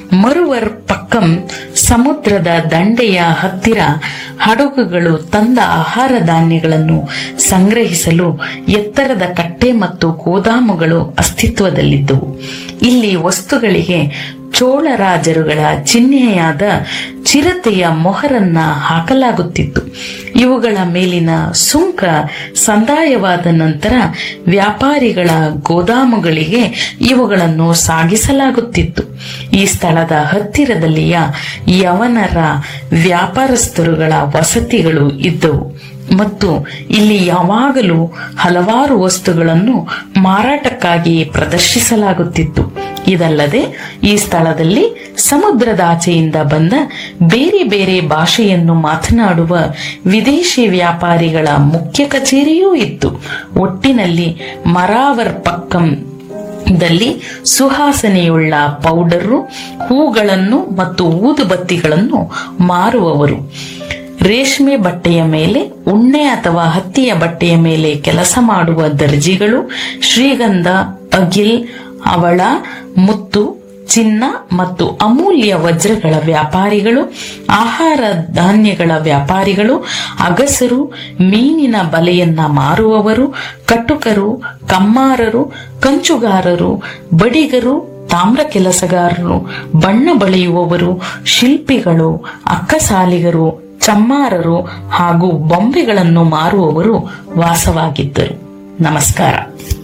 ಮರುವರ್ ಪಕ್ಕಂ ಸಮುದ್ರದ ದಂಡೆಯ ಹತ್ತಿರ ಹಡಗುಗಳು ತಂದ ಆಹಾರ ಧಾನ್ಯಗಳನ್ನು ಸಂಗ್ರಹಿಸಲು ಎತ್ತರದ ಕಟ್ಟೆ ಮತ್ತು ಗೋದಾಮುಗಳು ಅಸ್ತಿತ್ವದಲ್ಲಿದ್ದವು ಇಲ್ಲಿ ವಸ್ತುಗಳಿಗೆ ಚೋಳರಾಜರುಗಳ ಚಿಹ್ನೆಯಾದ ಚಿರತೆಯ ಮೊಹರನ್ನ ಹಾಕಲಾಗುತ್ತಿತ್ತು ಇವುಗಳ ಮೇಲಿನ ಸುಂಕ ಸಂದಾಯವಾದ ನಂತರ ವ್ಯಾಪಾರಿಗಳ ಗೋದಾಮುಗಳಿಗೆ ಇವುಗಳನ್ನು ಸಾಗಿಸಲಾಗುತ್ತಿತ್ತು ಈ ಸ್ಥಳದ ಹತ್ತಿರದಲ್ಲಿಯ ಯವನರ ವ್ಯಾಪಾರಸ್ಥರುಗಳ ವಸತಿಗಳು ಇದ್ದವು ಮತ್ತು ಇಲ್ಲಿ ಯಾವಾಗಲೂ ಹಲವಾರು ವಸ್ತುಗಳನ್ನು ಮಾರಾಟಕ್ಕಾಗಿ ಪ್ರದರ್ಶಿಸಲಾಗುತ್ತಿತ್ತು ಇದಲ್ಲದೆ ಈ ಸ್ಥಳದಲ್ಲಿ ಸಮುದ್ರದಾಚೆಯಿಂದ ಬಂದ ಬೇರೆ ಬೇರೆ ಭಾಷೆಯನ್ನು ಮಾತನಾಡುವ ವಿದೇಶಿ ವ್ಯಾಪಾರಿಗಳ ಮುಖ್ಯ ಕಚೇರಿಯೂ ಇತ್ತು ಒಟ್ಟಿನಲ್ಲಿ ಮರಾವರ್ ಪಕ್ಕಂ ದಲ್ಲಿ ಸುಹಾಸನೆಯುಳ್ಳ ಪೌಡರು ಹೂಗಳನ್ನು ಮತ್ತು ಊದುಬತ್ತಿಗಳನ್ನು ಮಾರುವವರು ರೇಷ್ಮೆ ಬಟ್ಟೆಯ ಮೇಲೆ ಉಣ್ಣೆ ಅಥವಾ ಹತ್ತಿಯ ಬಟ್ಟೆಯ ಮೇಲೆ ಕೆಲಸ ಮಾಡುವ ದರ್ಜಿಗಳು ಶ್ರೀಗಂಧ ಅಗಿಲ್ ಅವಳ ಮುತ್ತು ಚಿನ್ನ ಮತ್ತು ಅಮೂಲ್ಯ ವಜ್ರಗಳ ವ್ಯಾಪಾರಿಗಳು ಆಹಾರ ಧಾನ್ಯಗಳ ವ್ಯಾಪಾರಿಗಳು ಅಗಸರು ಮೀನಿನ ಬಲೆಯನ್ನ ಮಾರುವವರು ಕಟುಕರು ಕಮ್ಮಾರರು ಕಂಚುಗಾರರು ಬಡಿಗರು ತಾಮ್ರ ಕೆಲಸಗಾರರು ಬಣ್ಣ ಬಳಿಯುವವರು ಶಿಲ್ಪಿಗಳು ಅಕ್ಕಸಾಲಿಗರು ಚಮ್ಮಾರರು ಹಾಗೂ ಬೊಂಬೆಗಳನ್ನು ಮಾರುವವರು ವಾಸವಾಗಿದ್ದರು ನಮಸ್ಕಾರ